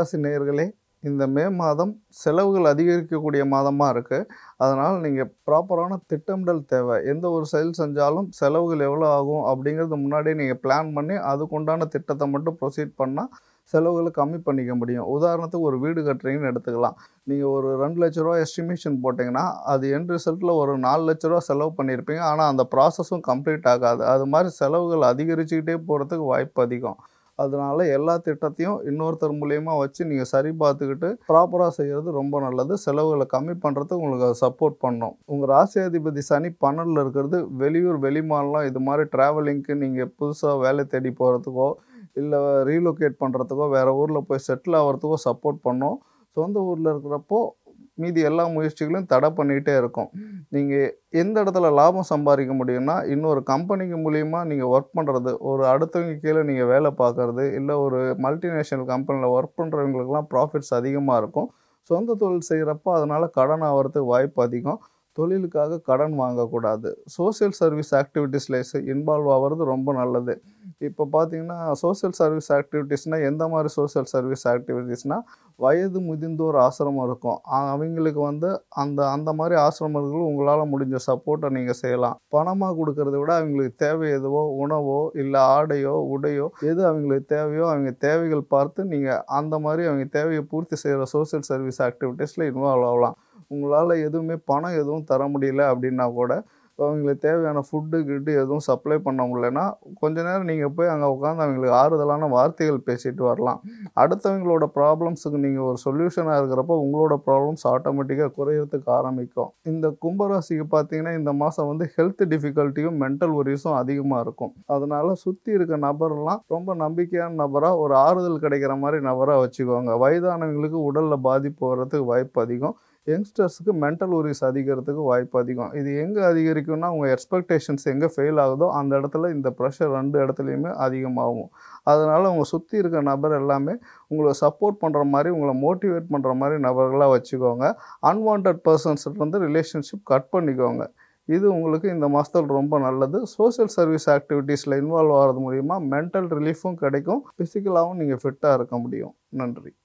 கும்பராசி நேயர்களே இந்த மே மாதம் செலவுகள் அதிகரிக்கக்கூடிய மாதமாக இருக்குது அதனால் நீங்கள் ப்ராப்பரான திட்டமிடல் தேவை எந்த ஒரு செயல் செஞ்சாலும் செலவுகள் எவ்வளோ ஆகும் அப்படிங்கிறது முன்னாடியே நீங்கள் பிளான் பண்ணி அதுக்குண்டான திட்டத்தை மட்டும் ப்ரொசீட் பண்ணால் செலவுகளை கம்மி பண்ணிக்க முடியும் உதாரணத்துக்கு ஒரு வீடு கட்டுறீங்கன்னு எடுத்துக்கலாம் நீங்கள் ஒரு ரெண்டு லட்ச ரூபா எஸ்டிமேஷன் போட்டிங்கன்னா அது எண்ட் ரிசல்ட்டில் ஒரு நாலு லட்ச ரூபா செலவு பண்ணியிருப்பீங்க ஆனால் அந்த ப்ராசஸும் கம்ப்ளீட் ஆகாது அது மாதிரி செலவுகள் அதிகரிச்சுக்கிட்டே போகிறதுக்கு வாய்ப்பு அதிகம் அதனால எல்லா திட்டத்தையும் இன்னொருத்தர் மூலியமாக வச்சு நீங்கள் சரி பார்த்துக்கிட்டு ப்ராப்பராக செய்கிறது ரொம்ப நல்லது செலவுகளை கம்மி பண்ணுறதுக்கு உங்களுக்கு அது சப்போர்ட் பண்ணும் உங்கள் ராசியாதிபதி சனி பன்னெண்டில் இருக்கிறது வெளியூர் வெளிமாநிலம் இது மாதிரி ட்ராவலிங்க்கு நீங்கள் புதுசாக வேலை தேடி போகிறதுக்கோ இல்லை ரீலொகேட் பண்ணுறதுக்கோ வேறு ஊரில் போய் செட்டில் ஆகிறதுக்கோ சப்போர்ட் பண்ணும் சொந்த ஊரில் இருக்கிறப்போ மீதி எல்லா முயற்சிகளையும் தடை பண்ணிகிட்டே இருக்கும் நீங்கள் எந்த இடத்துல லாபம் சம்பாதிக்க முடியும்னா இன்னொரு கம்பெனிக்கு மூலியமா நீங்கள் ஒர்க் பண்ணுறது ஒரு அடுத்தவங்க கீழே நீங்கள் வேலை பார்க்குறது இல்லை ஒரு மல்டிநேஷ்னல் கம்பெனியில் ஒர்க் பண்ணுறவங்களுக்குலாம் ப்ராஃபிட்ஸ் அதிகமாக இருக்கும் சொந்த தொழில் செய்கிறப்போ அதனால் கடன் ஆகிறதுக்கு வாய்ப்பு அதிகம் தொழிலுக்காக கடன் வாங்கக்கூடாது சோஷியல் சர்வீஸ் ஆக்டிவிட்டீஸில் இன்வால்வ் ஆகிறது ரொம்ப நல்லது இப்போ பார்த்தீங்கன்னா சோஷியல் சர்வீஸ் ஆக்டிவிட்டீஸ்னால் எந்த மாதிரி சோஷியல் சர்வீஸ் ஆக்டிவிட்டீஸ்னால் வயது முதிர்ந்தோர் ஆசிரமம் இருக்கும் அ- அவங்களுக்கு வந்து அந்த அந்த மாதிரி ஆசிரமங்கள் உங்களால் முடிஞ்ச சப்போர்ட்டை நீங்கள் செய்யலாம் பணமாக கொடுக்கறத விட அவங்களுக்கு தேவை எதுவோ உணவோ இல்லை ஆடையோ உடையோ எது அவங்களுக்கு தேவையோ அவங்க தேவைகள் பார்த்து நீங்கள் அந்த மாதிரி அவங்க தேவையை பூர்த்தி செய்கிற சோஷியல் சர்வீஸ் ஆக்டிவிட்டீஸில் இன்வால்வ் ஆகலாம் உங்களால் எதுவுமே பணம் எதுவும் தர முடியல அப்படின்னா கூட அவங்களுக்கு தேவையான ஃபுட்டு கிட்டு எதுவும் சப்ளை பண்ண முடியலன்னா கொஞ்ச நேரம் நீங்கள் போய் அங்கே உட்காந்து அவங்களுக்கு ஆறுதலான வார்த்தைகள் பேசிட்டு வரலாம் அடுத்தவங்களோட ப்ராப்ளம்ஸுக்கு நீங்கள் ஒரு சொல்யூஷனாக இருக்கிறப்போ உங்களோட ப்ராப்ளம்ஸ் ஆட்டோமேட்டிக்காக குறையறதுக்கு ஆரம்பிக்கும் இந்த கும்பராசிக்கு பார்த்தீங்கன்னா இந்த மாதம் வந்து ஹெல்த் டிஃபிகல்ட்டியும் மென்டல் ஒரிஸும் அதிகமாக இருக்கும் அதனால சுற்றி இருக்க நபர்லாம் ரொம்ப நம்பிக்கையான நபராக ஒரு ஆறுதல் கிடைக்கிற மாதிரி நபராக வச்சுக்கோங்க வயதானவங்களுக்கு உடலில் பாதிப்பு வர்றதுக்கு வாய்ப்பு அதிகம் யங்ஸ்டர்ஸுக்கு மென்டல் ஒரிஸ் அதிகரிக்கிறதுக்கு வாய்ப்பு அதிகம் இது எங்கே அதிகரிக்கும்னா உங்கள் எக்ஸ்பெக்டேஷன்ஸ் எங்கே ஃபெயில் ஆகுதோ அந்த இடத்துல இந்த ப்ரெஷர் ரெண்டு இடத்துலையுமே அதிகமாகும் அதனால் உங்கள் சுற்றி இருக்க நபர் எல்லாமே உங்களை சப்போர்ட் பண்ணுற மாதிரி உங்களை மோட்டிவேட் பண்ணுற மாதிரி நபர்களாக வச்சுக்கோங்க அன்வான்ட் பர்சன்ஸ் வந்து ரிலேஷன்ஷிப் கட் பண்ணிக்கோங்க இது உங்களுக்கு இந்த மாதத்தில் ரொம்ப நல்லது சோஷியல் சர்வீஸ் ஆக்டிவிட்டீஸில் இன்வால்வ் ஆகிறது மூலிமா மென்டல் ரிலீஃபும் கிடைக்கும் ஃபிசிக்கலாகவும் நீங்கள் ஃபிட்டாக இருக்க முடியும் நன்றி